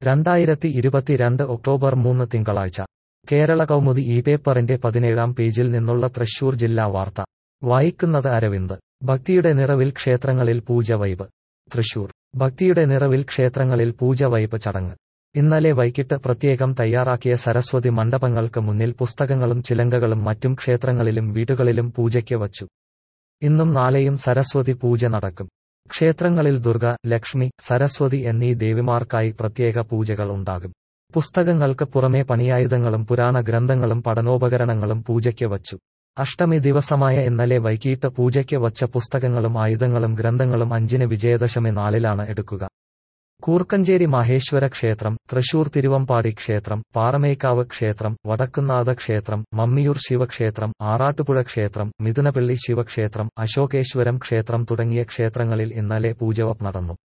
രണ്ടായിരത്തി ഇരുപത്തിരണ്ട് ഒക്ടോബർ മൂന്ന് തിങ്കളാഴ്ച കേരള കൗമുദി ഈ പേപ്പറിന്റെ പതിനേഴാം പേജിൽ നിന്നുള്ള തൃശൂർ ജില്ലാ വാർത്ത വായിക്കുന്നത് അരവിന്ദ് ഭക്തിയുടെ നിറവിൽ ക്ഷേത്രങ്ങളിൽ പൂജ വൈബ് തൃശൂർ ഭക്തിയുടെ നിറവിൽ ക്ഷേത്രങ്ങളിൽ പൂജ വൈബ് ചടങ്ങ് ഇന്നലെ വൈകിട്ട് പ്രത്യേകം തയ്യാറാക്കിയ സരസ്വതി മണ്ഡപങ്ങൾക്ക് മുന്നിൽ പുസ്തകങ്ങളും ചിലങ്കകളും മറ്റും ക്ഷേത്രങ്ങളിലും വീടുകളിലും പൂജയ്ക്ക് വച്ചു ഇന്നും നാളെയും സരസ്വതി പൂജ നടക്കും ക്ഷേത്രങ്ങളിൽ ദുർഗ ലക്ഷ്മി സരസ്വതി എന്നീ ദേവിമാർക്കായി പ്രത്യേക പൂജകൾ ഉണ്ടാകും പുസ്തകങ്ങൾക്ക് പുറമെ പണിയായുധങ്ങളും പുരാണ ഗ്രന്ഥങ്ങളും പഠനോപകരണങ്ങളും പൂജയ്ക്ക് വച്ചു അഷ്ടമി ദിവസമായ ഇന്നലെ വൈകിട്ട് പൂജയ്ക്ക് വച്ച പുസ്തകങ്ങളും ആയുധങ്ങളും ഗ്രന്ഥങ്ങളും അഞ്ചിന് വിജയദശമി നാളിലാണ് എടുക്കുക കൂർക്കഞ്ചേരി മാഹേശ്വര ക്ഷേത്രം തൃശൂർ തിരുവമ്പാടി ക്ഷേത്രം പാറമേക്കാവ് ക്ഷേത്രം വടക്കുന്നാഥ ക്ഷേത്രം മമ്മിയൂർ ശിവക്ഷേത്രം ആറാട്ടുപുഴ ക്ഷേത്രം മിഥുനപള്ളി ശിവക്ഷേത്രം അശോകേശ്വരം ക്ഷേത്രം തുടങ്ങിയ ക്ഷേത്രങ്ങളിൽ ഇന്നലെ പൂജവപ്പ് നടന്നു